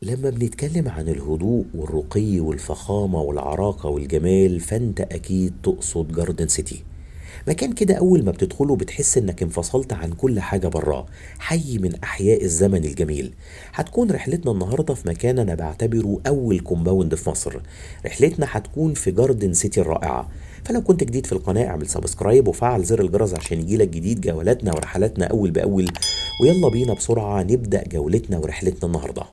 لما بنتكلم عن الهدوء والرقي والفخامة والعراقة والجمال فانت اكيد تقصد جاردن سيتي مكان كده اول ما بتدخله بتحس انك انفصلت عن كل حاجة براه حي من احياء الزمن الجميل هتكون رحلتنا النهاردة في مكان انا بعتبره اول كومباوند في مصر رحلتنا هتكون في جاردن سيتي الرائعة فلو كنت جديد في القناة اعمل سبسكرايب وفعل زر الجرس عشان يجيلك جديد جولاتنا ورحلاتنا اول باول ويلا بينا بسرعة نبدأ جولتنا ورحلتنا النهاردة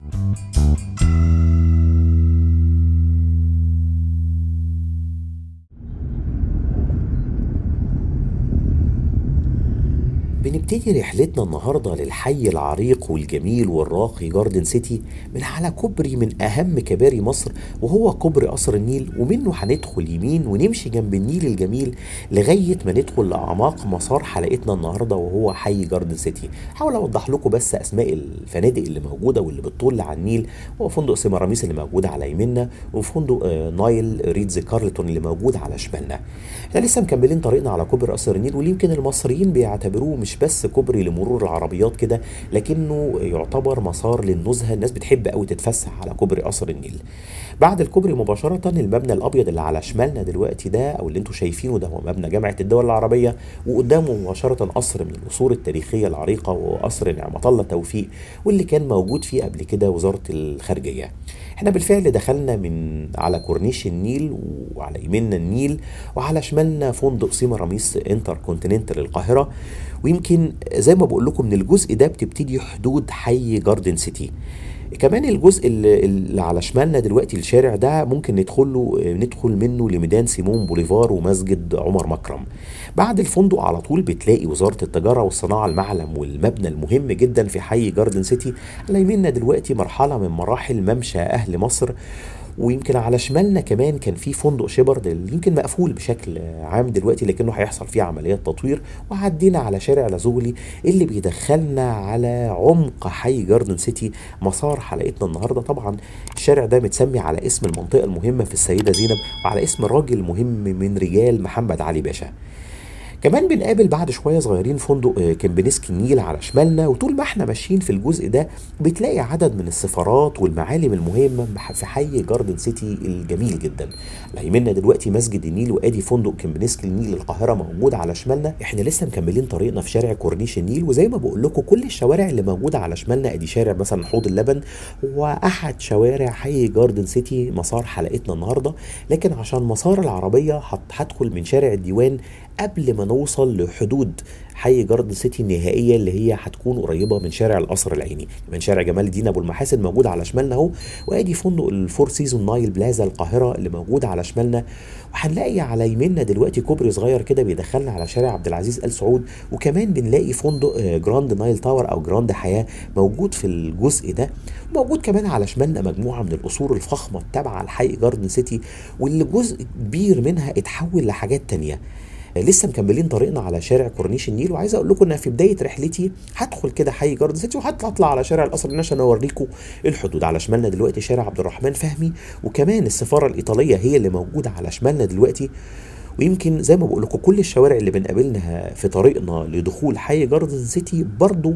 بنبتدي رحلتنا النهاردة للحي العريق والجميل والراقي جاردن سيتي من على كوبري من أهم كباري مصر وهو كوبري قصر النيل ومنه هندخل يمين ونمشي جنب النيل الجميل لغاية ما ندخل لأعماق مسار حلقتنا النهاردة وهو حي جاردن سيتي حاول أوضح لكم بس أسماء الفنادق اللي موجودة واللي بتطل على النيل هو فندق سيماراميس اللي موجود على يميننا وفندق آه، نايل ريدز كارلتون اللي موجود على شمالنا احنا لسه مكملين طريقنا على كوبري قصر النيل واللي يمكن المصريين بيعتبروه مش بس كوبري لمرور العربيات كده لكنه يعتبر مسار للنزهه الناس بتحب قوي تتفسح على كوبري قصر النيل بعد الكوبري مباشره المبنى الابيض اللي على شمالنا دلوقتي ده او اللي انتم شايفينه ده هو مبنى جامعه الدول العربيه وقدامه مباشره قصر من القصور التاريخيه العريقه وقصر نعمه الله توفيق واللي كان موجود فيه قبل كده وزاره الخارجيه احنا بالفعل دخلنا من على كورنيش النيل وعلى يميننا النيل وعلى شمالنا فندق سيما رميس انتر كونتيننتال القاهره ويمكن زي ما بقول لكم من الجزء ده بتبتدي حدود حي جاردن سيتي كمان الجزء اللي اللي على شمالنا دلوقتي الشارع ده ممكن ندخل له ندخل منه لميدان سيمون بوليفار ومسجد عمر مكرم بعد الفندق على طول بتلاقي وزارة التجارة والصناعة المعلم والمبنى المهم جدا في حي جاردن سيتي على يميننا دلوقتي مرحلة من مراحل ممشى أهل مصر ويمكن على شمالنا كمان كان في فندق شيبرد اللي يمكن مقفول بشكل عام دلوقتي لكنه هيحصل فيه عمليات تطوير وعدينا على شارع لازوغلي اللي بيدخلنا على عمق حي جاردن سيتي مسار حلقتنا النهارده طبعا الشارع ده متسمي على اسم المنطقه المهمه في السيده زينب وعلى اسم راجل مهم من رجال محمد علي باشا كمان بنقابل بعد شويه صغيرين فندق آه، كمبنسكي النيل على شمالنا وطول ما احنا ماشيين في الجزء ده بتلاقي عدد من السفارات والمعالم المهمه في حي جاردن سيتي الجميل جدا على يمنا دلوقتي مسجد النيل وادي فندق كمبنسكي النيل القاهره موجود على شمالنا احنا لسه مكملين طريقنا في شارع كورنيش النيل وزي ما بقول لكم كل الشوارع اللي موجوده على شمالنا ادي شارع مثلا حوض اللبن هو احد شوارع حي جاردن سيتي مسار حلقتنا النهارده لكن عشان مسار العربيه هت- هدخل من شارع الديوان قبل ما نوصل لحدود حي جاردن سيتي النهائيه اللي هي هتكون قريبه من شارع القصر العيني من شارع جمال الدين ابو المحاسن موجود على شمالنا اهو وادي فندق الفور سيزون نايل بلازا القاهره اللي موجود على شمالنا وهنلاقي على يميننا دلوقتي كوبري صغير كده بيدخلنا على شارع عبد العزيز ال سعود وكمان بنلاقي فندق آه، جراند نايل تاور او جراند حياه موجود في الجزء ده موجود كمان على شمالنا مجموعه من القصور الفخمه التابعه لحي جاردن سيتي واللي جزء كبير منها اتحول لحاجات تانيه لسه مكملين طريقنا على شارع كورنيش النيل وعايز اقول لكم ان في بدايه رحلتي هدخل كده حي جاردن سيتي وهطلع على شارع القصر الناشئ عشان اوريكم الحدود على شمالنا دلوقتي شارع عبد الرحمن فهمي وكمان السفاره الايطاليه هي اللي موجوده على شمالنا دلوقتي ويمكن زي ما بقول لكم كل الشوارع اللي بنقابلها في طريقنا لدخول حي جاردن سيتي برضو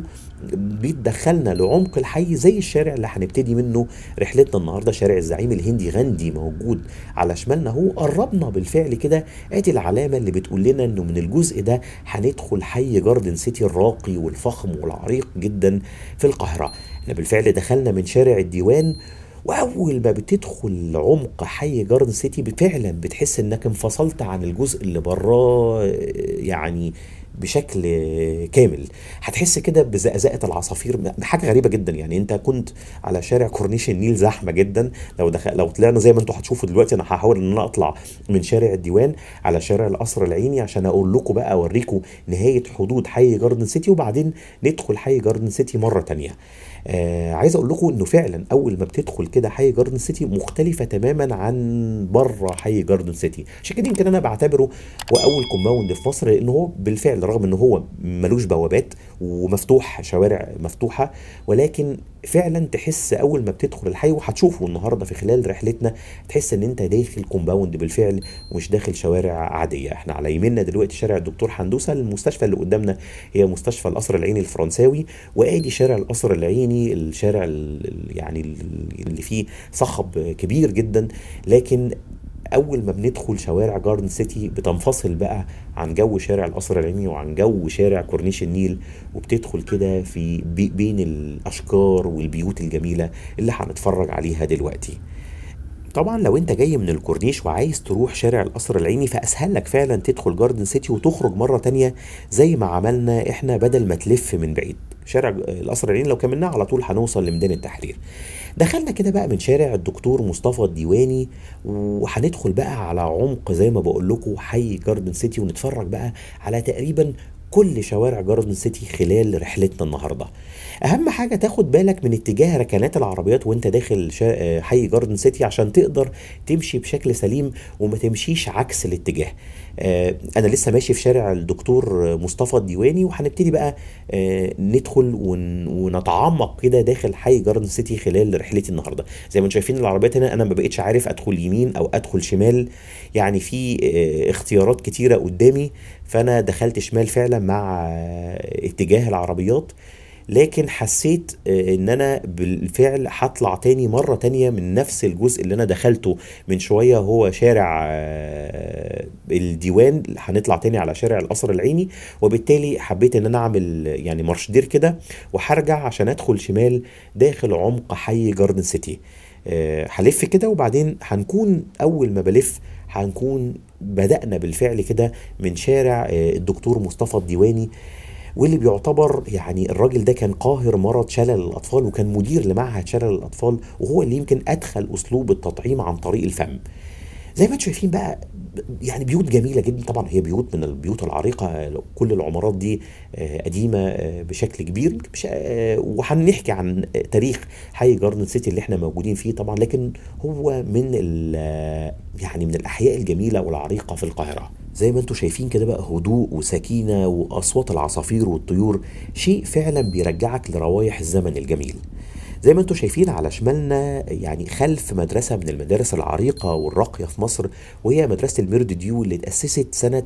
بيتدخلنا لعمق الحي زي الشارع اللي هنبتدي منه رحلتنا النهارده شارع الزعيم الهندي غاندي موجود على شمالنا اهو قربنا بالفعل كده ادي العلامه اللي بتقول لنا انه من الجزء ده هندخل حي جاردن سيتي الراقي والفخم والعريق جدا في القاهره احنا بالفعل دخلنا من شارع الديوان واول ما بتدخل عمق حي جاردن سيتي فعلا بتحس انك انفصلت عن الجزء اللي براه يعني بشكل كامل هتحس كده بزقزقه العصافير حاجه غريبه جدا يعني انت كنت على شارع كورنيش النيل زحمه جدا لو دخل لو طلعنا زي ما انتم هتشوفوا دلوقتي انا هحاول ان انا اطلع من شارع الديوان على شارع القصر العيني عشان اقول لكم بقى اوريكم نهايه حدود حي جاردن سيتي وبعدين ندخل حي جاردن سيتي مره تانية آه عايز اقول لكم انه فعلا اول ما بتدخل كده حي جاردن سيتي مختلفه تماما عن بره حي جاردن سيتي عشان كده يمكن انا بعتبره هو اول كومباوند في مصر لان هو بالفعل رغم ان هو ملوش بوابات ومفتوح شوارع مفتوحه ولكن فعلا تحس اول ما بتدخل الحي وهتشوفوا النهارده في خلال رحلتنا تحس ان انت داخل كومباوند بالفعل ومش داخل شوارع عاديه احنا على يميننا دلوقتي شارع الدكتور حندوسه المستشفى اللي قدامنا هي مستشفى القصر العيني الفرنساوي وادي شارع القصر العيني العيني الشارع ال- ال- يعني ال- اللي فيه صخب كبير جدا لكن اول ما بندخل شوارع جاردن سيتي بتنفصل بقى عن جو شارع القصر العيني وعن جو شارع كورنيش النيل وبتدخل كده في بي- بين الاشجار والبيوت الجميله اللي هنتفرج عليها دلوقتي طبعا لو انت جاي من الكورنيش وعايز تروح شارع القصر العيني فاسهل لك فعلا تدخل جاردن سيتي وتخرج مره تانية زي ما عملنا احنا بدل ما تلف من بعيد شارع القصر العيني لو كملناه على طول هنوصل لميدان التحرير دخلنا كده بقى من شارع الدكتور مصطفى الديواني وهندخل بقى على عمق زي ما بقول لكم حي جاردن سيتي ونتفرج بقى على تقريبا كل شوارع جاردن سيتي خلال رحلتنا النهارده اهم حاجه تاخد بالك من اتجاه ركنات العربيات وانت داخل شا... حي جاردن سيتي عشان تقدر تمشي بشكل سليم وما تمشيش عكس الاتجاه آه، انا لسه ماشي في شارع الدكتور مصطفى الديواني وهنبتدي بقى آه، ندخل ون... ونتعمق كده داخل حي جاردن سيتي خلال رحلتي النهارده زي ما انتم شايفين العربيات هنا انا ما بقتش عارف ادخل يمين او ادخل شمال يعني في آه، اختيارات كتيره قدامي فانا دخلت شمال فعلا مع آه، اتجاه العربيات لكن حسيت آه، ان انا بالفعل هطلع تاني مرة تانية من نفس الجزء اللي انا دخلته من شوية هو شارع آه، الديوان هنطلع تاني على شارع القصر العيني وبالتالي حبيت ان انا اعمل يعني مرشدير كده وهرجع عشان ادخل شمال داخل عمق حي جاردن سيتي آه، هلف كده وبعدين هنكون اول ما بلف هنكون بدأنا بالفعل كده من شارع آه، الدكتور مصطفى الديواني واللي بيعتبر يعني الراجل ده كان قاهر مرض شلل الاطفال وكان مدير لمعهد شلل الاطفال وهو اللي يمكن ادخل اسلوب التطعيم عن طريق الفم زي ما انتم شايفين بقى يعني بيوت جميله جدا طبعا هي بيوت من البيوت العريقه كل العمارات دي آه، قديمه آه، بشكل كبير مش آه، وهنحكي عن آه، تاريخ حي جاردن سيتي اللي احنا موجودين فيه طبعا لكن هو من ال- آه، يعني من الاحياء الجميله والعريقه في القاهره زي ما انتم شايفين كده بقى هدوء وسكينه واصوات العصافير والطيور شيء فعلا بيرجعك لروايح الزمن الجميل زي ما انتم شايفين على شمالنا يعني خلف مدرسة من المدارس العريقة والراقية في مصر وهي مدرسة الميرد ديو اللي اتأسست سنة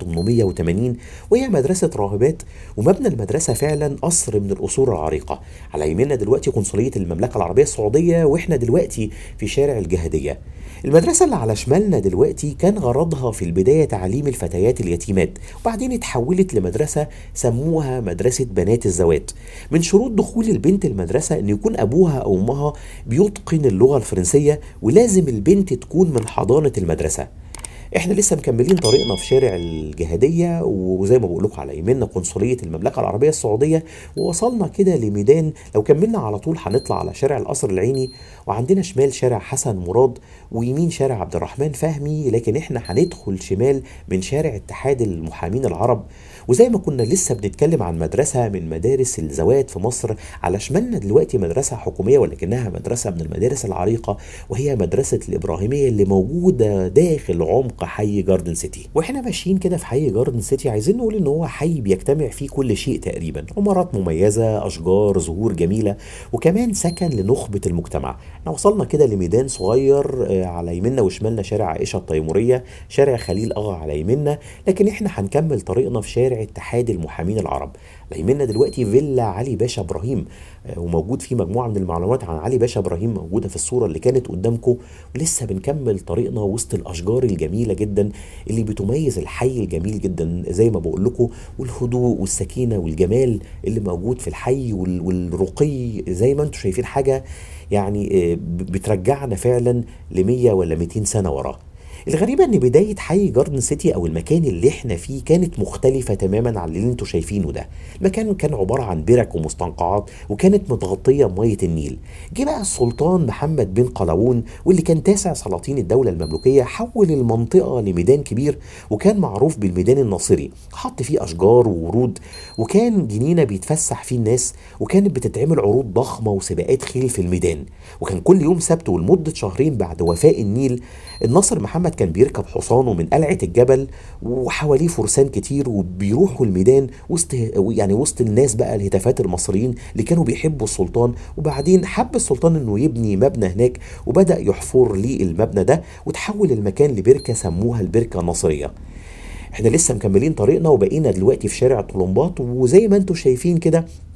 1880 وهي مدرسة راهبات ومبنى المدرسة فعلا قصر من القصور العريقة على يميننا دلوقتي قنصلية المملكة العربية السعودية واحنا دلوقتي في شارع الجهادية المدرسة اللي على شمالنا دلوقتي كان غرضها في البداية تعليم الفتيات اليتيمات وبعدين اتحولت لمدرسة سموها مدرسة بنات الزوات من شروط دخول البنت المدرسة ان يكون ابوها او امها بيتقن اللغة الفرنسية ولازم البنت تكون من حضانة المدرسة احنا لسه مكملين طريقنا في شارع الجهادية وزي ما بقول لكم على يميننا قنصلية المملكة العربية السعودية ووصلنا كده لميدان لو كملنا على طول هنطلع على شارع القصر العيني وعندنا شمال شارع حسن مراد ويمين شارع عبد الرحمن فهمي لكن احنا هندخل شمال من شارع اتحاد المحامين العرب وزي ما كنا لسه بنتكلم عن مدرسة من مدارس الزوات في مصر على شمالنا دلوقتي مدرسة حكومية ولكنها مدرسة من المدارس العريقة وهي مدرسة الإبراهيمية اللي موجودة داخل عمق حي جاردن سيتي واحنا ماشيين كده في حي جاردن سيتي عايزين نقول ان هو حي بيجتمع فيه كل شيء تقريبا عمارات مميزة أشجار زهور جميلة وكمان سكن لنخبة المجتمع احنا وصلنا كده لميدان صغير آه، على يميننا وشمالنا شارع عائشة التيمورية شارع خليل أغا على يميننا لكن احنا هنكمل طريقنا في شارع اتحاد المحامين العرب على يميننا دلوقتي فيلا علي باشا ابراهيم آه، وموجود فيه مجموعه من المعلومات عن علي باشا ابراهيم موجوده في الصوره اللي كانت قدامكم ولسه بنكمل طريقنا وسط الاشجار الجميله جدا اللي بتميز الحي الجميل جدا زي ما بقول لكم والهدوء والسكينه والجمال اللي موجود في الحي وال- والرقي زي ما انتم شايفين حاجه يعني آه، ب- بترجعنا فعلا ل 100 ولا 200 سنه وراه الغريبة ان بداية حي جاردن سيتي او المكان اللي احنا فيه كانت مختلفة تماما عن اللي انتوا شايفينه ده المكان كان عبارة عن برك ومستنقعات وكانت متغطية بمية النيل جه بقى السلطان محمد بن قلاوون واللي كان تاسع سلاطين الدولة المملوكية حول المنطقة لميدان كبير وكان معروف بالميدان الناصري حط فيه اشجار وورود وكان جنينة بيتفسح فيه الناس وكانت بتتعمل عروض ضخمة وسباقات خيل في الميدان وكان كل يوم سبت ولمدة شهرين بعد وفاء النيل الناصر محمد كان بيركب حصانه من قلعة الجبل وحواليه فرسان كتير وبيروحوا الميدان وسط يعني وسط الناس بقى الهتافات المصريين اللي كانوا بيحبوا السلطان وبعدين حب السلطان انه يبني مبنى هناك وبدأ يحفر ليه المبنى ده وتحول المكان لبركة سموها البركة الناصرية احنا لسه مكملين طريقنا وبقينا دلوقتي في شارع طلمبات وزي ما انتم شايفين كده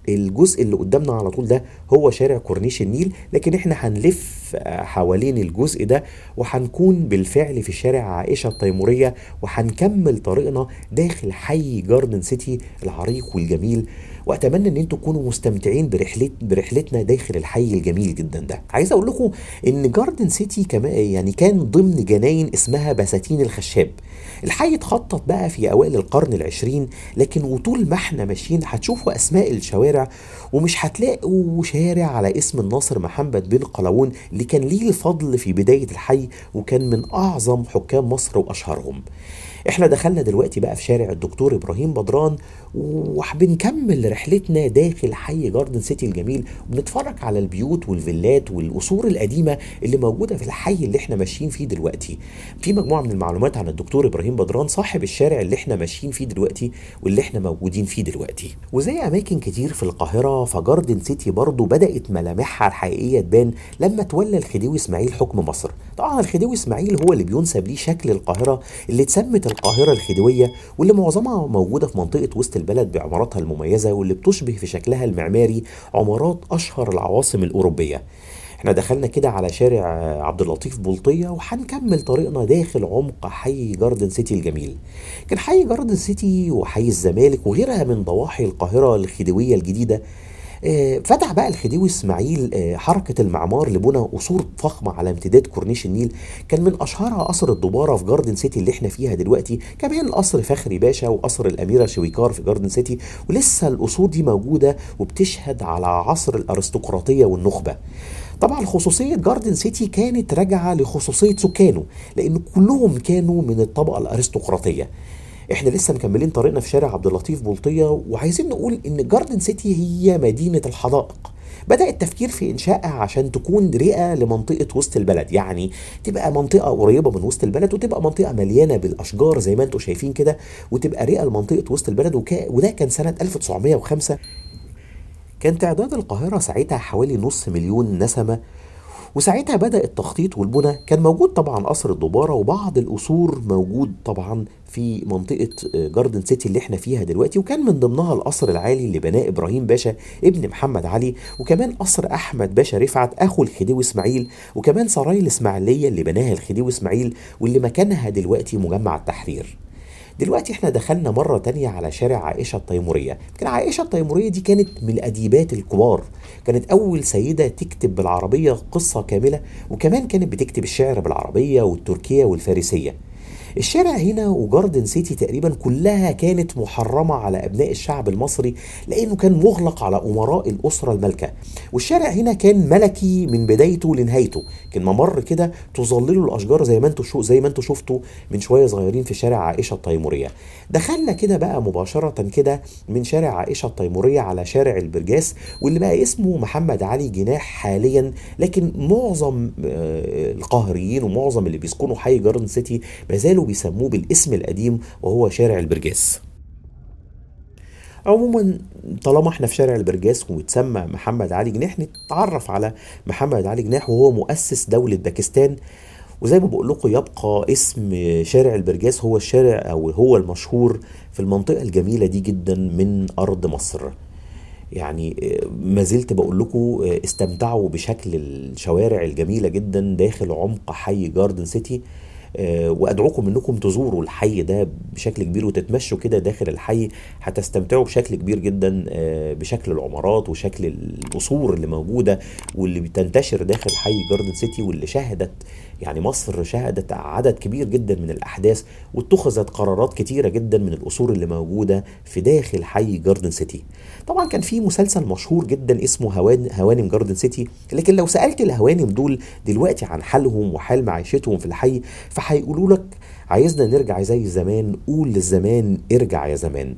الجزء اللي قدامنا على طول ده هو شارع كورنيش النيل لكن احنا هنلف حوالين الجزء ده وهنكون بالفعل في شارع عائشة التيمورية وهنكمل طريقنا داخل حي جاردن سيتي العريق والجميل واتمنى ان انتم تكونوا مستمتعين برحلت برحلتنا داخل الحي الجميل جدا ده عايز اقول لكم ان جاردن سيتي كمان يعني كان ضمن جناين اسمها بساتين الخشاب الحي اتخطط بقى في اوائل القرن العشرين لكن وطول ما احنا ماشيين هتشوفوا اسماء الشوارع ومش هتلاقوا شارع على اسم الناصر محمد بن قلاوون اللي كان ليه الفضل في بداية الحي وكان من اعظم حكام مصر واشهرهم احنا دخلنا دلوقتي بقى في شارع الدكتور ابراهيم بدران وبنكمل رحلتنا داخل حي جاردن سيتي الجميل وبنتفرج على البيوت والفيلات والقصور القديمه اللي موجوده في الحي اللي احنا ماشيين فيه دلوقتي في مجموعه من المعلومات عن الدكتور ابراهيم بدران صاحب الشارع اللي احنا ماشيين فيه دلوقتي واللي احنا موجودين فيه دلوقتي وزي اماكن كتير في القاهره فجاردن سيتي برضه بدات ملامحها الحقيقيه تبان لما تولى الخديوي اسماعيل حكم مصر طبعا الخديوي اسماعيل هو اللي بينسب ليه شكل القاهره اللي اتسمت القاهره الخديويه واللي معظمها موجوده في منطقه وسط البلد بعماراتها المميزه واللي بتشبه في شكلها المعماري عمارات اشهر العواصم الاوروبيه احنا دخلنا كده على شارع عبد اللطيف بلطية وهنكمل طريقنا داخل عمق حي جاردن سيتي الجميل كان حي جاردن سيتي وحي الزمالك وغيرها من ضواحي القاهرة الخديوية الجديدة فتح بقى الخديوي اسماعيل حركة المعمار لبنى قصور فخمة على امتداد كورنيش النيل كان من أشهرها قصر الدبارة في جاردن سيتي اللي احنا فيها دلوقتي كمان قصر فخري باشا وقصر الأميرة شويكار في جاردن سيتي ولسه القصور دي موجودة وبتشهد على عصر الأرستقراطية والنخبة طبعا خصوصية جاردن سيتي كانت راجعة لخصوصية سكانه لأن كلهم كانوا من الطبقة الأرستقراطية احنا لسه مكملين طريقنا في شارع عبد اللطيف بلطيه وعايزين نقول ان جاردن سيتي هي مدينه الحدائق بدأ التفكير في إنشائها عشان تكون رئة لمنطقة وسط البلد يعني تبقى منطقة قريبة من وسط البلد وتبقى منطقة مليانة بالأشجار زي ما انتم شايفين كده وتبقى رئة لمنطقة وسط البلد وكا وده كان سنة 1905 كان تعداد القاهرة ساعتها حوالي نص مليون نسمة وساعتها بدأ التخطيط والبنى كان موجود طبعا قصر الدبارة وبعض القصور موجود طبعا في منطقة جاردن سيتي اللي احنا فيها دلوقتي وكان من ضمنها القصر العالي اللي بناه إبراهيم باشا ابن محمد علي وكمان قصر أحمد باشا رفعت أخو الخديوي إسماعيل وكمان سراي الإسماعيلية اللي بناها الخديوي إسماعيل واللي مكانها دلوقتي مجمع التحرير دلوقتي احنا دخلنا مرة تانية على شارع عائشة التيمورية كان عائشة التيمورية دي كانت من الأديبات الكبار كانت أول سيدة تكتب بالعربية قصة كاملة وكمان كانت بتكتب الشعر بالعربية والتركية والفارسية الشارع هنا وجاردن سيتي تقريبا كلها كانت محرمة على أبناء الشعب المصري لأنه كان مغلق على أمراء الأسرة المالكة والشارع هنا كان ملكي من بدايته لنهايته كان ممر كده تظلله الأشجار زي ما انتوا شو زي ما انتوا شفتوا من شوية صغيرين في شارع عائشة التيمورية دخلنا كده بقى مباشرة كده من شارع عائشة التيمورية على شارع البرجاس واللي بقى اسمه محمد علي جناح حاليا لكن معظم القاهريين ومعظم اللي بيسكنوا حي جاردن سيتي ما زالوا بيسموه بالاسم القديم وهو شارع البرجاس عموما طالما احنا في شارع البرجاس ومتسمى محمد علي جناح نتعرف على محمد علي جناح وهو مؤسس دولة باكستان وزي ما بقول لكم يبقى اسم شارع البرجاس هو الشارع او هو المشهور في المنطقة الجميلة دي جدا من ارض مصر يعني ما زلت بقول لكم استمتعوا بشكل الشوارع الجميلة جدا داخل عمق حي جاردن سيتي وادعوكم انكم تزوروا الحي ده بشكل كبير وتتمشوا كده داخل الحي هتستمتعوا بشكل كبير جدا بشكل العمارات وشكل القصور اللي موجوده واللي بتنتشر داخل حي جاردن سيتي واللي شهدت يعني مصر شهدت عدد كبير جدا من الاحداث واتخذت قرارات كتيره جدا من القصور اللي موجوده في داخل حي جاردن سيتي طبعا كان في مسلسل مشهور جدا اسمه هوان هوانم جاردن سيتي لكن لو سالت الهوانم دول دلوقتي عن حالهم وحال معيشتهم في الحي فهيقولوا لك عايزنا نرجع زي زمان قول للزمان ارجع يا زمان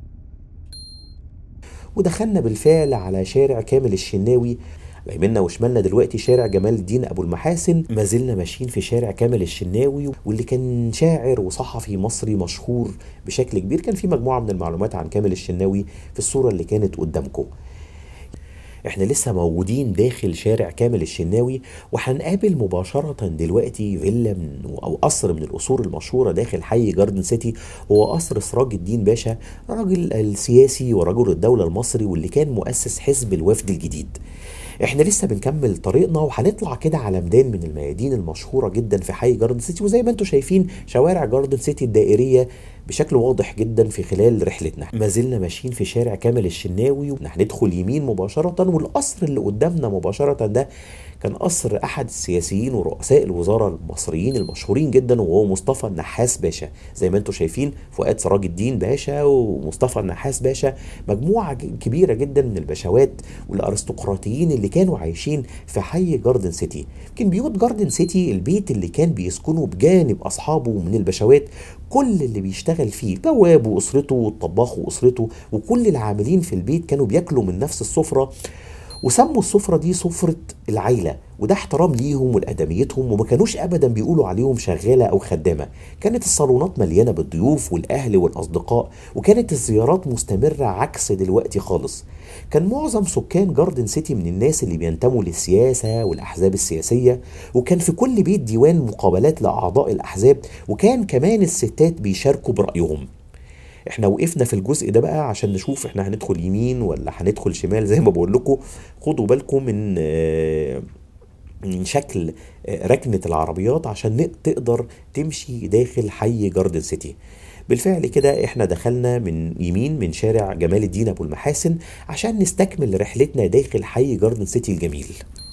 ودخلنا بالفعل على شارع كامل الشناوي يمنا وشمالنا دلوقتي شارع جمال الدين ابو المحاسن ما زلنا ماشيين في شارع كامل الشناوي واللي كان شاعر وصحفي مصري مشهور بشكل كبير كان في مجموعه من المعلومات عن كامل الشناوي في الصوره اللي كانت قدامكم احنا لسه موجودين داخل شارع كامل الشناوي وهنقابل مباشرة دلوقتي فيلا من او قصر من القصور المشهورة داخل حي جاردن سيتي هو قصر سراج الدين باشا راجل السياسي ورجل الدولة المصري واللي كان مؤسس حزب الوفد الجديد احنا لسه بنكمل طريقنا وهنطلع كده على ميدان من الميادين المشهوره جدا في حي جاردن سيتي وزي ما انتم شايفين شوارع جاردن سيتي الدائريه بشكل واضح جدا في خلال رحلتنا ما زلنا ماشيين في شارع كامل الشناوي وهندخل يمين مباشره والقصر اللي قدامنا مباشره ده كان قصر احد السياسيين ورؤساء الوزاره المصريين المشهورين جدا وهو مصطفى النحاس باشا زي ما انتم شايفين فؤاد سراج الدين باشا ومصطفى النحاس باشا مجموعه كبيره جدا من الباشوات والارستقراطيين اللي كانوا عايشين في حي جاردن سيتي يمكن بيوت جاردن سيتي البيت اللي كان بيسكنه بجانب اصحابه من البشوات كل اللي بيشتغل فيه بواب واسرته والطباخ واسرته وكل العاملين في البيت كانوا بياكلوا من نفس السفره وسموا السفرة دي سفرة العيلة وده احترام ليهم ولأدميتهم وما كانوش أبدا بيقولوا عليهم شغالة أو خدامة كانت الصالونات مليانة بالضيوف والأهل والأصدقاء وكانت الزيارات مستمرة عكس دلوقتي خالص كان معظم سكان جاردن سيتي من الناس اللي بينتموا للسياسة والأحزاب السياسية وكان في كل بيت ديوان مقابلات لأعضاء الأحزاب وكان كمان الستات بيشاركوا برأيهم احنا وقفنا في الجزء ده بقى عشان نشوف احنا هندخل يمين ولا هندخل شمال زي ما بقول لكم خدوا بالكم من من شكل ركنة العربيات عشان تقدر تمشي داخل حي جاردن سيتي بالفعل كده احنا دخلنا من يمين من شارع جمال الدين ابو المحاسن عشان نستكمل رحلتنا داخل حي جاردن سيتي الجميل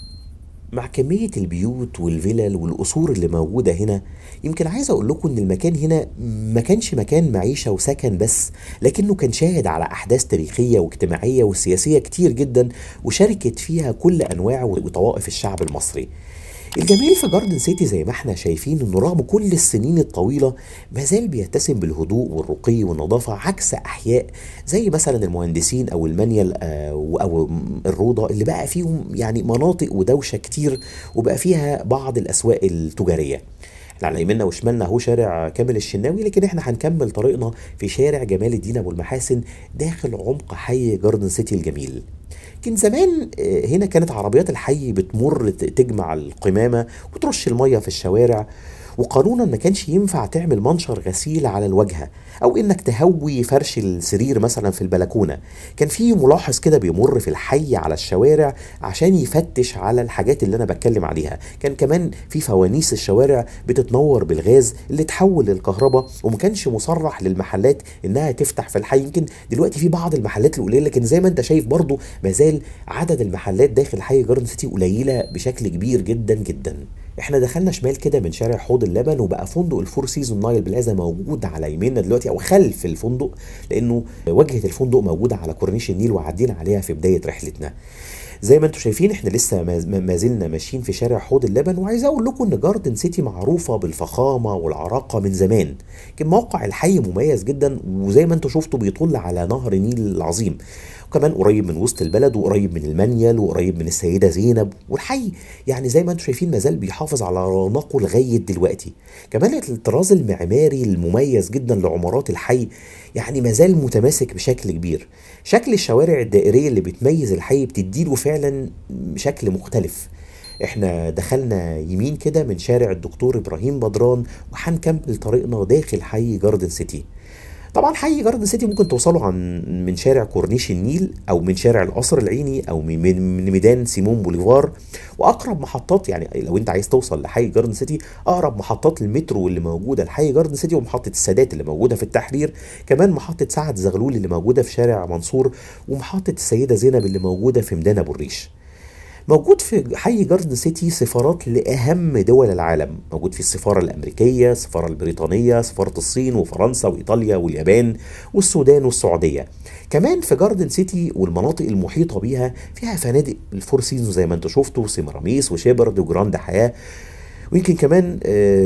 مع كمية البيوت والفلل والقصور اللي موجودة هنا يمكن عايز أقول لكم إن المكان هنا ما كانش مكان معيشة وسكن بس لكنه كان شاهد على أحداث تاريخية واجتماعية وسياسية كتير جدا وشاركت فيها كل أنواع وطوائف الشعب المصري الجميل في جاردن سيتي زي ما احنا شايفين انه رغم كل السنين الطويله ما زال بيتسم بالهدوء والرقي والنظافه عكس احياء زي مثلا المهندسين او المانيال او الروضه اللي بقى فيهم يعني مناطق ودوشه كتير وبقى فيها بعض الاسواق التجاريه احنا على يمنا وشمالنا اهو شارع كامل الشناوي لكن احنا هنكمل طريقنا في شارع جمال الدين ابو المحاسن داخل عمق حي جاردن سيتي الجميل كان زمان هنا كانت عربيات الحي بتمر تجمع القمامة وترش المية في الشوارع وقانونا ما كانش ينفع تعمل منشر غسيل على الواجهة او انك تهوي فرش السرير مثلا في البلكونة كان في ملاحظ كده بيمر في الحي على الشوارع عشان يفتش على الحاجات اللي انا بتكلم عليها كان كمان في فوانيس الشوارع بتتنور بالغاز اللي تحول للكهرباء وما كانش مصرح للمحلات انها تفتح في الحي يمكن دلوقتي في بعض المحلات القليله لكن زي ما انت شايف برضو ما زال عدد المحلات داخل حي جاردن سيتي قليله بشكل كبير جدا جدا احنا دخلنا شمال كده من شارع حوض اللبن وبقى فندق الفور سيزون نايل بلازا موجود على يميننا دلوقتي او خلف الفندق لانه واجهه الفندق موجوده على كورنيش النيل وعدينا عليها في بدايه رحلتنا زي ما انتم شايفين احنا لسه ما زلنا ماشيين في شارع حوض اللبن وعايز اقول لكم ان جاردن سيتي معروفه بالفخامه والعراقه من زمان كان موقع الحي مميز جدا وزي ما انتم شفتوا بيطل على نهر النيل العظيم وكمان قريب من وسط البلد وقريب من المنيل وقريب من السيده زينب والحي يعني زي ما انتم شايفين ما زال بيحافظ على رونقه لغايه دلوقتي كمان الطراز المعماري المميز جدا لعمارات الحي يعني ما زال متماسك بشكل كبير شكل الشوارع الدائريه اللي بتميز الحي بتديله فعلا شكل مختلف احنا دخلنا يمين كده من شارع الدكتور ابراهيم بدران وهنكمل طريقنا داخل حي جاردن سيتي طبعا حي جاردن سيتي ممكن توصلوا عن من شارع كورنيش النيل او من شارع القصر العيني او من, من ميدان سيمون بوليفار واقرب محطات يعني لو انت عايز توصل لحي جاردن سيتي اقرب محطات المترو اللي موجوده لحي جاردن سيتي ومحطه السادات اللي موجوده في التحرير كمان محطه سعد زغلول اللي موجوده في شارع منصور ومحطه السيده زينب اللي موجوده في ميدان ابو الريش موجود في حي جاردن سيتي سفارات لأهم دول العالم موجود في السفارة الأمريكية السفارة البريطانية سفارة الصين وفرنسا وإيطاليا واليابان والسودان والسعودية كمان في جاردن سيتي والمناطق المحيطة بيها فيها فنادق الفور سيزون زي ما انتم شفتوا سيمراميس وشيبرد وجراند حياة ويمكن كمان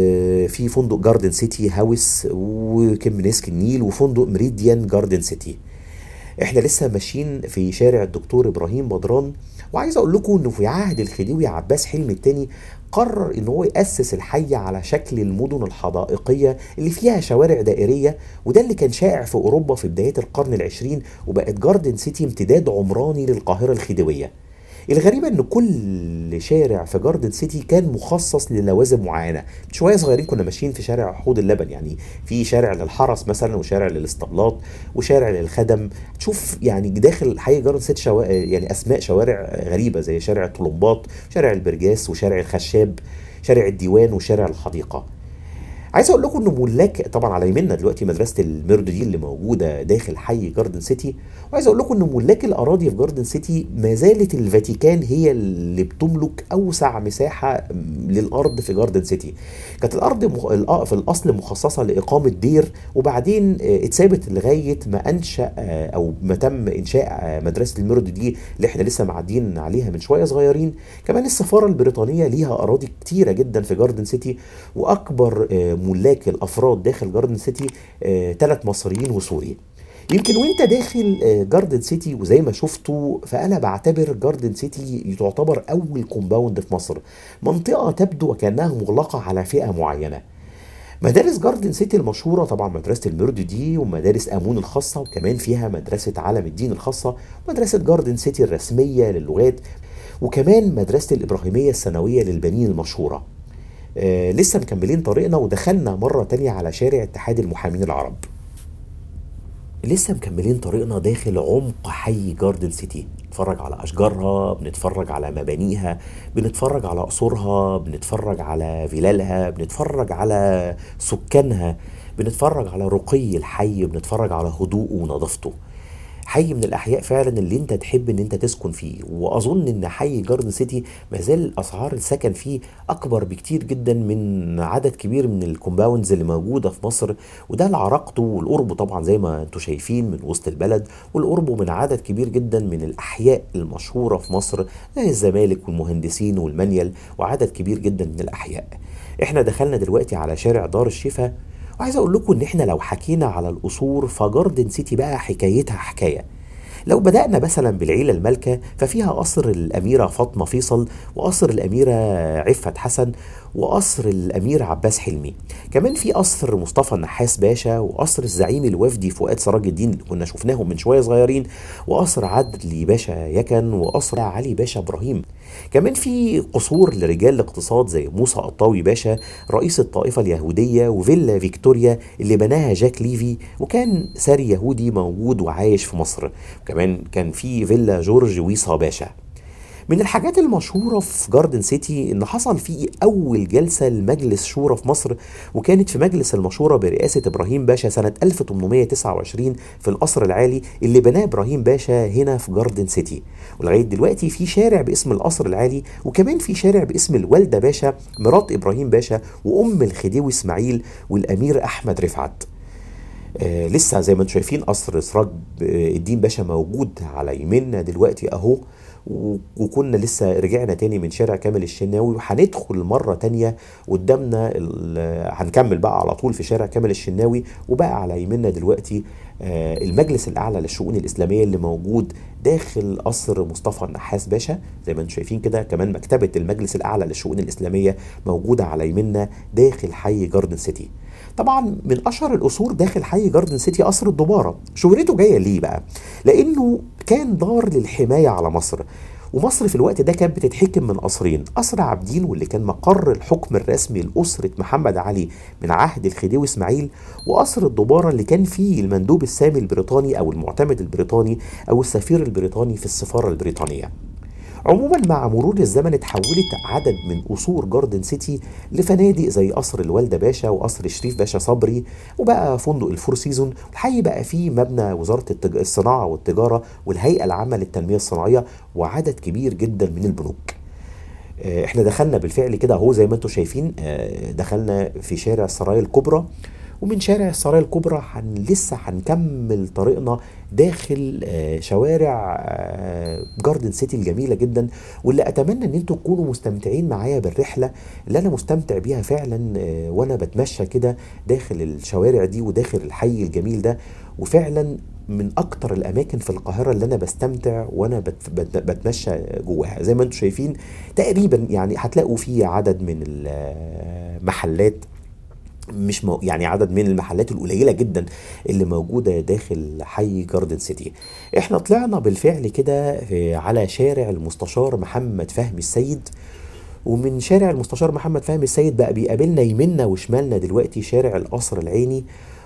في فندق جاردن سيتي هاوس وكمنسك النيل وفندق مريديان جاردن سيتي احنا لسه ماشيين في شارع الدكتور ابراهيم بدران وعايز اقول لكم انه في عهد الخديوي عباس حلمي الثاني قرر ان هو ياسس الحي على شكل المدن الحدائقيه اللي فيها شوارع دائريه وده اللي كان شائع في اوروبا في بدايات القرن العشرين وبقت جاردن سيتي امتداد عمراني للقاهره الخديويه الغريبة ان كل شارع في جاردن سيتي كان مخصص للوازم معينة شوية صغيرين كنا ماشيين في شارع حوض اللبن يعني في شارع للحرس مثلا وشارع للاسطبلات وشارع للخدم تشوف يعني داخل حي جاردن سيتي شوا... يعني اسماء شوارع غريبة زي شارع الطلمبات شارع البرجاس وشارع الخشاب شارع الديوان وشارع الحديقة عايز اقول لكم ان ملاك طبعا على يمنا دلوقتي مدرسه الميرد دي اللي موجوده داخل حي جاردن سيتي وعايز اقول لكم ان ملاك الاراضي في جاردن سيتي ما زالت الفاتيكان هي اللي بتملك اوسع مساحه للارض في جاردن سيتي كانت الارض مخ... في الاصل مخصصه لاقامه دير وبعدين اتسابت لغايه ما انشا او ما تم انشاء مدرسه الميرد دي اللي احنا لسه معديين عليها من شويه صغيرين كمان السفاره البريطانيه ليها اراضي كتيره جدا في جاردن سيتي واكبر ملاك الافراد داخل جاردن سيتي ثلاث مصريين وسوري يمكن وانت داخل جاردن سيتي وزي ما شفتوا فانا بعتبر جاردن سيتي تعتبر اول كومباوند في مصر منطقه تبدو وكانها مغلقه على فئه معينه مدارس جاردن سيتي المشهوره طبعا مدرسه الميرد دي ومدارس امون الخاصه وكمان فيها مدرسه عالم الدين الخاصه ومدرسه جاردن سيتي الرسميه للغات وكمان مدرسه الابراهيميه الثانويه للبنين المشهوره آه لسه مكملين طريقنا ودخلنا مرة تانية على شارع اتحاد المحامين العرب لسه مكملين طريقنا داخل عمق حي جاردن سيتي بنتفرج على أشجارها بنتفرج على مبانيها بنتفرج على قصورها بنتفرج على فلالها بنتفرج على سكانها بنتفرج على رقي الحي بنتفرج على هدوءه ونظافته حي من الاحياء فعلا اللي انت تحب ان انت تسكن فيه واظن ان حي جاردن سيتي ما زال اسعار السكن فيه اكبر بكتير جدا من عدد كبير من الكومباوندز اللي موجوده في مصر وده لعراقته والقرب طبعا زي ما انتم شايفين من وسط البلد والقرب من عدد كبير جدا من الاحياء المشهوره في مصر زي الزمالك والمهندسين والمنيل وعدد كبير جدا من الاحياء احنا دخلنا دلوقتي على شارع دار الشفا وعايز اقول لكم ان احنا لو حكينا على القصور فجاردن سيتي بقى حكايتها حكايه لو بدأنا مثلا بالعيلة المالكة ففيها قصر الأميرة فاطمة فيصل وقصر الأميرة عفت حسن وقصر الأمير عباس حلمي كمان في قصر مصطفى النحاس باشا وقصر الزعيم الوفدي فؤاد سراج الدين اللي كنا شفناهم من شوية صغيرين وقصر عدلي باشا يكن وقصر علي باشا إبراهيم كمان في قصور لرجال الاقتصاد زي موسى قطاوي باشا رئيس الطائفة اليهودية وفيلا فيكتوريا اللي بناها جاك ليفي وكان ساري يهودي موجود وعايش في مصر وكمان كان في فيلا جورج ويصا باشا من الحاجات المشهورة في جاردن سيتي إن حصل فيه أول جلسة لمجلس شورى في مصر وكانت في مجلس المشورة برئاسة إبراهيم باشا سنة 1829 في القصر العالي اللي بناه إبراهيم باشا هنا في جاردن سيتي ولغاية دلوقتي في شارع باسم القصر العالي وكمان في شارع باسم الوالدة باشا مرات إبراهيم باشا وأم الخديوي إسماعيل والأمير أحمد رفعت آه لسه زي ما انتم شايفين قصر سراج الدين باشا موجود على يميننا دلوقتي اهو وكنا لسه رجعنا تاني من شارع كامل الشناوي وهندخل مرة تانية قدامنا هنكمل بقى على طول في شارع كامل الشناوي وبقى على يميننا دلوقتي المجلس الأعلى للشؤون الإسلامية اللي موجود داخل قصر مصطفى النحاس باشا زي ما انتم شايفين كده كمان مكتبة المجلس الأعلى للشؤون الإسلامية موجودة على يميننا داخل حي جاردن سيتي طبعا من اشهر القصور داخل حي جاردن سيتي قصر الدباره شهرته جايه ليه بقى لانه كان دار للحمايه على مصر ومصر في الوقت ده كانت بتتحكم من قصرين قصر عابدين واللي كان مقر الحكم الرسمي لأسرة محمد علي من عهد الخديوي اسماعيل وقصر الدبارة اللي كان فيه المندوب السامي البريطاني أو المعتمد البريطاني أو السفير البريطاني في السفارة البريطانية عموما مع مرور الزمن اتحولت عدد من قصور جاردن سيتي لفنادق زي قصر الوالده باشا وقصر شريف باشا صبري وبقى فندق الفور سيزون الحي بقى فيه مبنى وزاره التج... الصناعه والتجاره والهيئه العامه للتنميه الصناعيه وعدد كبير جدا من البنوك احنا دخلنا بالفعل كده اهو زي ما انتم شايفين دخلنا في شارع السرايا الكبرى ومن شارع السرايا الكبرى هن لسه هنكمل طريقنا داخل شوارع جاردن سيتي الجميله جدا واللي اتمنى ان انتم تكونوا مستمتعين معايا بالرحله اللي انا مستمتع بيها فعلا وانا بتمشى كده داخل الشوارع دي وداخل الحي الجميل ده وفعلا من اكتر الاماكن في القاهره اللي انا بستمتع وانا بت بت بتمشى جواها زي ما انتم شايفين تقريبا يعني هتلاقوا فيه عدد من المحلات مش مو يعني عدد من المحلات القليله جدا اللي موجوده داخل حي جاردن سيتي احنا طلعنا بالفعل كده في- على شارع المستشار محمد فهمي السيد ومن شارع المستشار محمد فهمي السيد بقى بيقابلنا يمنا وشمالنا دلوقتي شارع القصر العيني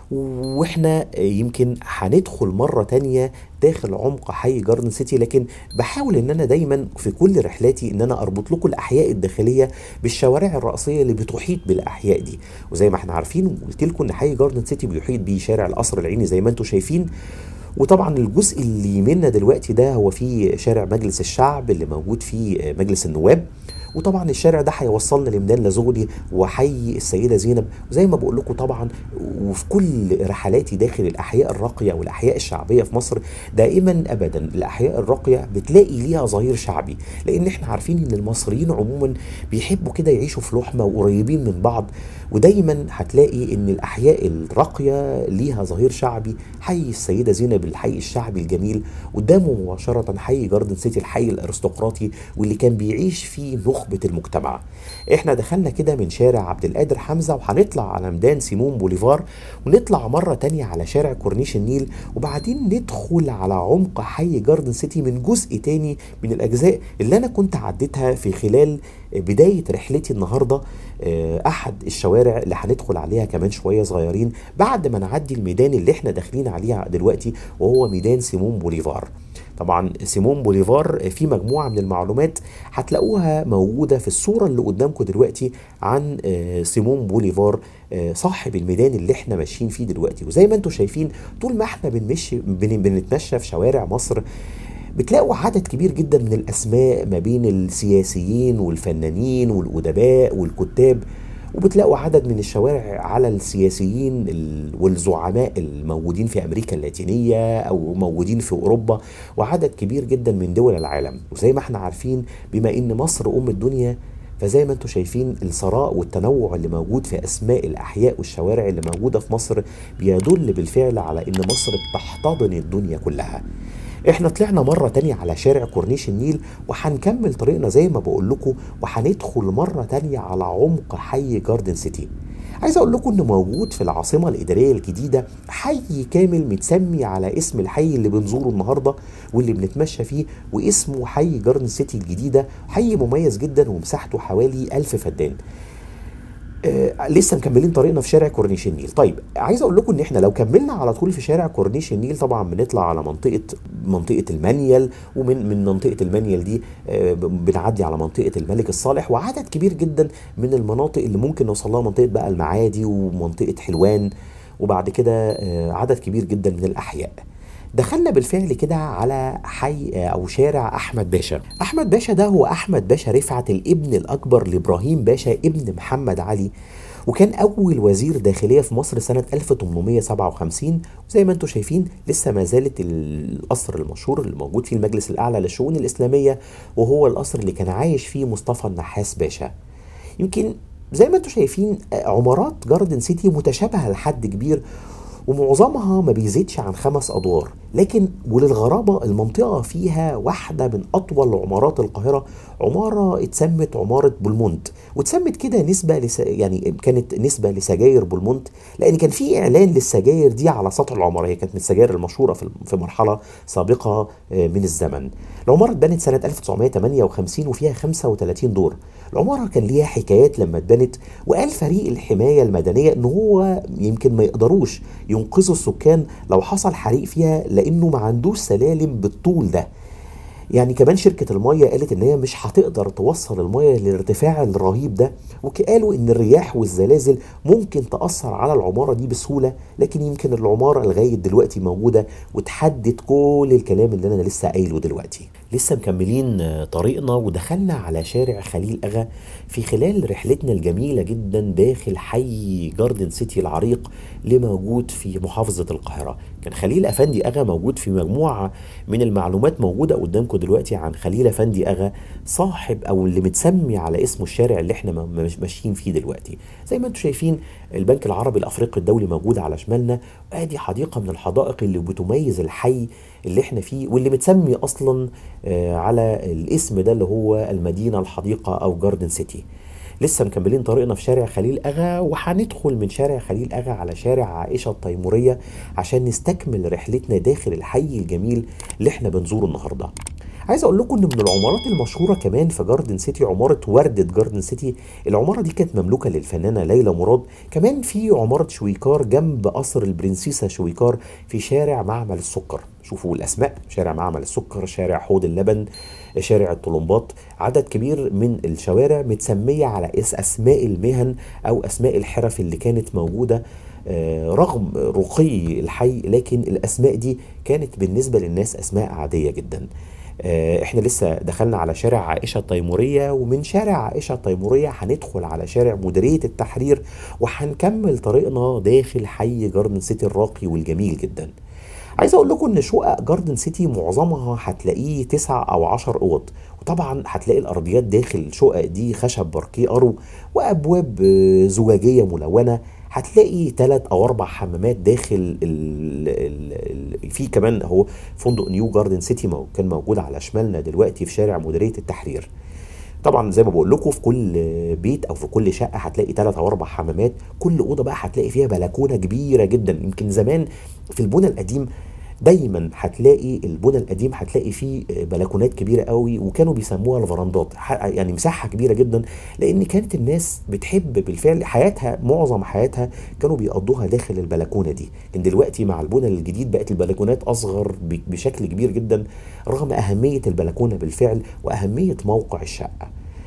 واحنا يمكن هندخل مرة تانية داخل عمق حي جاردن سيتي لكن بحاول ان انا دايما في كل رحلاتي ان انا اربط لكم الاحياء الداخلية بالشوارع الرئيسية اللي بتحيط بالاحياء دي وزي ما احنا عارفين وقلت لكم ان حي جاردن سيتي بيحيط بيه شارع القصر العيني زي ما انتم شايفين وطبعا الجزء اللي يمنا دلوقتي ده هو في شارع مجلس الشعب اللي موجود فيه مجلس النواب وطبعا الشارع ده هيوصلنا لميدان لازغلي وحي السيده زينب وزي ما بقول لكم طبعا وفي كل رحلاتي داخل الاحياء الراقيه والاحياء الشعبيه في مصر دائما ابدا الاحياء الراقيه بتلاقي ليها ظهير شعبي لان احنا عارفين ان المصريين عموما بيحبوا كده يعيشوا في لحمه وقريبين من بعض ودايما هتلاقي ان الاحياء الراقيه ليها ظهير شعبي حي السيده زينب الحي الشعبي الجميل قدامه مباشره حي جاردن سيتي الحي الارستقراطي واللي كان بيعيش فيه نخبه المجتمع احنا دخلنا كده من شارع عبد القادر حمزه وهنطلع على ميدان سيمون بوليفار ونطلع مره تانية على شارع كورنيش النيل وبعدين ندخل على عمق حي جاردن سيتي من جزء تاني من الاجزاء اللي انا كنت عديتها في خلال بدايه رحلتي النهارده آه، احد الشوارع اللي هندخل عليها كمان شويه صغيرين بعد ما نعدي الميدان اللي احنا داخلين عليه دلوقتي وهو ميدان سيمون بوليفار طبعا سيمون بوليفار في مجموعه من المعلومات هتلاقوها موجوده في الصوره اللي قدامكم دلوقتي عن آه، سيمون بوليفار آه، صاحب الميدان اللي احنا ماشيين فيه دلوقتي وزي ما انتم شايفين طول ما احنا بنمشي بن- بنتمشى في شوارع مصر بتلاقوا عدد كبير جدا من الاسماء ما بين السياسيين والفنانين والادباء والكتاب وبتلاقوا عدد من الشوارع على السياسيين ال- والزعماء الموجودين في امريكا اللاتينيه او موجودين في اوروبا وعدد كبير جدا من دول العالم وزي ما احنا عارفين بما ان مصر ام الدنيا فزي ما انتم شايفين الثراء والتنوع اللي موجود في اسماء الاحياء والشوارع اللي موجوده في مصر بيدل بالفعل على ان مصر بتحتضن الدنيا كلها احنا طلعنا مرة تانية على شارع كورنيش النيل وهنكمل طريقنا زي ما بقول لكم وهندخل مرة تانية على عمق حي جاردن سيتي عايز اقول لكم انه موجود في العاصمة الادارية الجديدة حي كامل متسمي على اسم الحي اللي بنزوره النهاردة واللي بنتمشى فيه واسمه حي جاردن سيتي الجديدة حي مميز جدا ومساحته حوالي ألف فدان آه لسه مكملين طريقنا في شارع كورنيش النيل طيب عايز اقول لكم ان احنا لو كملنا على طول في شارع كورنيش النيل طبعا بنطلع على منطقه منطقه المنيل ومن من منطقه المنيل دي آه بنعدي على منطقه الملك الصالح وعدد كبير جدا من المناطق اللي ممكن نوصل لها منطقه بقى المعادي ومنطقه حلوان وبعد كده آه عدد كبير جدا من الاحياء دخلنا بالفعل كده على حي او شارع احمد باشا احمد باشا ده هو احمد باشا رفعت الابن الاكبر لابراهيم باشا ابن محمد علي وكان اول وزير داخليه في مصر سنه 1857 وزي ما انتم شايفين لسه ما زالت القصر المشهور اللي موجود فيه المجلس الاعلى للشؤون الاسلاميه وهو القصر اللي كان عايش فيه مصطفى النحاس باشا يمكن زي ما انتم شايفين عمارات جاردن سيتي متشابهه لحد كبير ومعظمها ما بيزيدش عن خمس ادوار لكن وللغرابه المنطقه فيها واحده من اطول عمارات القاهره عماره اتسمت عماره بولمونت واتسمت كده نسبه لس... يعني كانت نسبه لسجاير بولمونت لان كان في اعلان للسجاير دي على سطح العماره هي كانت من السجاير المشهوره في في مرحله سابقه من الزمن العماره اتبنت سنه 1958 وفيها 35 دور العماره كان ليها حكايات لما اتبنت وقال فريق الحمايه المدنيه ان هو يمكن ما يقدروش ينقذوا السكان لو حصل حريق فيها لانه ما عندوش سلالم بالطول ده يعني كمان شركة المية قالت إن هي مش هتقدر توصل المية للارتفاع الرهيب ده وقالوا إن الرياح والزلازل ممكن تأثر على العمارة دي بسهولة لكن يمكن العمارة لغاية دلوقتي موجودة وتحدد كل الكلام اللي أنا لسه قايله دلوقتي لسه مكملين طريقنا ودخلنا على شارع خليل أغا في خلال رحلتنا الجميلة جدا داخل حي جاردن سيتي العريق اللي موجود في محافظة القاهرة كان خليل أفندي أغا موجود في مجموعة من المعلومات موجودة قدامكم دلوقتي عن خليل أفندي أغا صاحب أو اللي متسمي على اسمه الشارع اللي احنا ماشيين فيه دلوقتي زي ما انتم شايفين البنك العربي الأفريقي الدولي موجود على شمالنا وادي حديقة من الحدائق اللي بتميز الحي اللي احنا فيه واللي متسمي أصلا على الاسم ده اللي هو المدينة الحديقة أو جاردن سيتي لسه مكملين طريقنا في شارع خليل اغا وهندخل من شارع خليل اغا على شارع عائشه التيموريه عشان نستكمل رحلتنا داخل الحي الجميل اللي احنا بنزوره النهارده عايز اقول لكم ان من العمارات المشهوره كمان في جاردن سيتي عماره ورده جاردن سيتي العماره دي كانت مملوكه للفنانه ليلى مراد كمان في عماره شويكار جنب قصر البرنسيسه شويكار في شارع معمل السكر شوفوا الاسماء شارع معمل السكر شارع حوض اللبن شارع الطلمبات عدد كبير من الشوارع متسميه على اس اسماء المهن او اسماء الحرف اللي كانت موجوده آه، رغم رقي الحي لكن الاسماء دي كانت بالنسبه للناس اسماء عاديه جدا آه، احنا لسه دخلنا على شارع عائشه التيموريه ومن شارع عائشه التيموريه هندخل على شارع مديريه التحرير وهنكمل طريقنا داخل حي جاردن سيتي الراقي والجميل جدا عايز اقول لكم ان شقق جاردن سيتي معظمها هتلاقيه تسع او عشر اوض وطبعا هتلاقي الارضيات داخل الشقق دي خشب باركيه ارو وابواب آه، زجاجيه ملونه هتلاقي ثلاث او اربع حمامات داخل ال ال ال في كمان اهو فندق نيو جاردن سيتي مو كان موجود على شمالنا دلوقتي في شارع مديريه التحرير طبعا زي ما بقول لكم في كل بيت او في كل شقه هتلاقي ثلاث او اربع حمامات كل اوضه بقى هتلاقي فيها بلكونه كبيره جدا يمكن زمان في البنى القديم دايما هتلاقي البنى القديم هتلاقي فيه بلكونات كبيره قوي وكانوا بيسموها الفرندات ح- يعني مساحه كبيره جدا لان كانت الناس بتحب بالفعل حياتها معظم حياتها كانوا بيقضوها داخل البلكونه دي لكن دلوقتي مع البنى الجديد بقت البلكونات اصغر ب- بشكل كبير جدا رغم اهميه البلكونه بالفعل واهميه موقع الشقه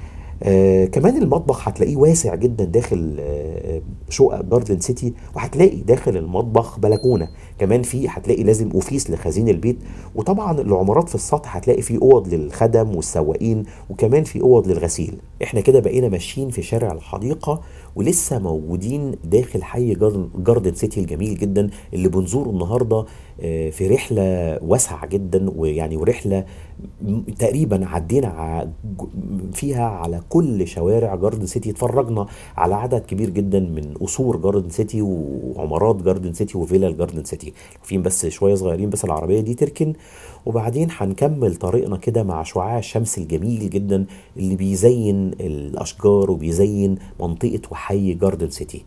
آه كمان المطبخ هتلاقيه واسع جدا داخل آه شقق جاردن سيتي وهتلاقي داخل المطبخ بلكونه كمان في هتلاقي لازم اوفيس لخزين البيت وطبعا العمارات في السطح هتلاقي في اوض للخدم والسواقين وكمان في اوض للغسيل احنا كده بقينا ماشيين في شارع الحديقه ولسه موجودين داخل حي جاردن جاردن سيتي الجميل جدا اللي بنزوره النهارده آه، في رحله واسعه جدا ويعني ورحله م- تقريبا عدينا ع- ج- فيها على كل شوارع جاردن سيتي اتفرجنا على عدد كبير جدا من قصور جاردن سيتي وعمارات جاردن سيتي وفيلا جاردن سيتي فين بس شويه صغيرين بس العربيه دي تركن وبعدين هنكمل طريقنا كده مع شعاع الشمس الجميل جدا اللي بيزين الاشجار وبيزين منطقه وحي جاردن سيتي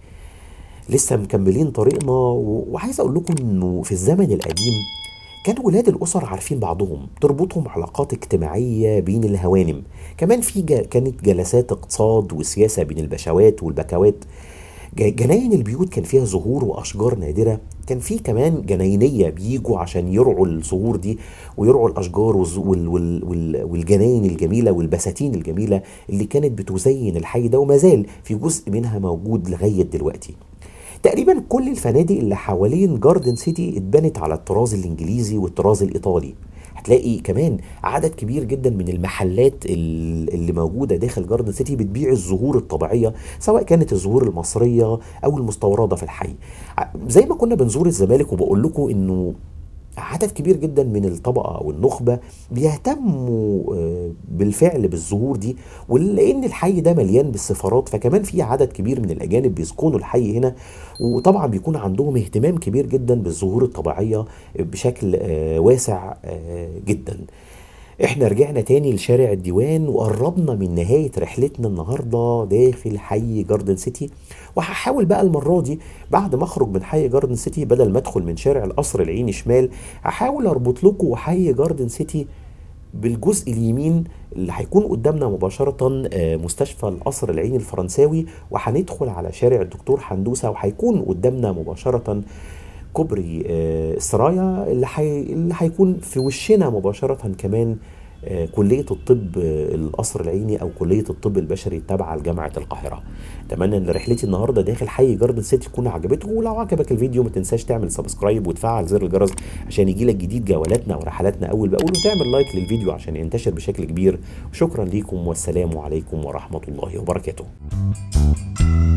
لسه مكملين طريقنا و- وعايز اقول لكم انه في الزمن القديم كان ولاد الاسر عارفين بعضهم تربطهم علاقات اجتماعيه بين الهوانم كمان في جا كانت جلسات اقتصاد وسياسه بين البشوات والبكوات ج- جناين البيوت كان فيها زهور واشجار نادره كان في كمان جناينيه بيجوا عشان يرعوا الزهور دي ويرعوا الاشجار والز- وال وال وال والجناين الجميله والبساتين الجميله اللي كانت بتزين الحي ده وما زال في جزء منها موجود لغايه دلوقتي تقريبا كل الفنادق اللي حوالين جاردن سيتي اتبنت على الطراز الانجليزي والطراز الايطالي هتلاقي كمان عدد كبير جدا من المحلات ال- اللي موجوده داخل جاردن سيتي بتبيع الزهور الطبيعيه سواء كانت الزهور المصريه او المستورده في الحي ع- زي ما كنا بنزور الزمالك وبقول لكم انه عدد كبير جدا من الطبقة أو النخبة بيهتموا آه، بالفعل بالزهور دي ولأن الحي ده مليان بالسفارات فكمان في عدد كبير من الأجانب بيسكنوا الحي هنا وطبعا بيكون عندهم اهتمام كبير جدا بالزهور الطبيعية بشكل آه، واسع آه، جدا احنا رجعنا تاني لشارع الديوان وقربنا من نهاية رحلتنا النهاردة داخل حي جاردن سيتي وهحاول بقى المرة دي بعد ما اخرج من حي جاردن سيتي بدل ما ادخل من شارع القصر العيني شمال هحاول اربط لكم حي جاردن سيتي بالجزء اليمين اللي هيكون قدامنا مباشرة آه، مستشفى القصر العيني الفرنساوي وهندخل على شارع الدكتور حندوسة وهيكون قدامنا مباشرة كوبري آه، السرايا اللي حي... اللي هيكون في وشنا مباشرة كمان آه، كلية الطب آه، القصر العيني أو كلية الطب البشري التابعة لجامعة القاهرة أتمنى إن رحلتي النهاردة داخل حي جاردن سيتي تكون عجبتكم ولو عجبك الفيديو ما تنساش تعمل سبسكرايب وتفعل زر الجرس عشان يجيلك جديد جولاتنا ورحلاتنا أول بأول وتعمل لايك للفيديو عشان ينتشر بشكل كبير شكرا ليكم والسلام عليكم ورحمة الله وبركاته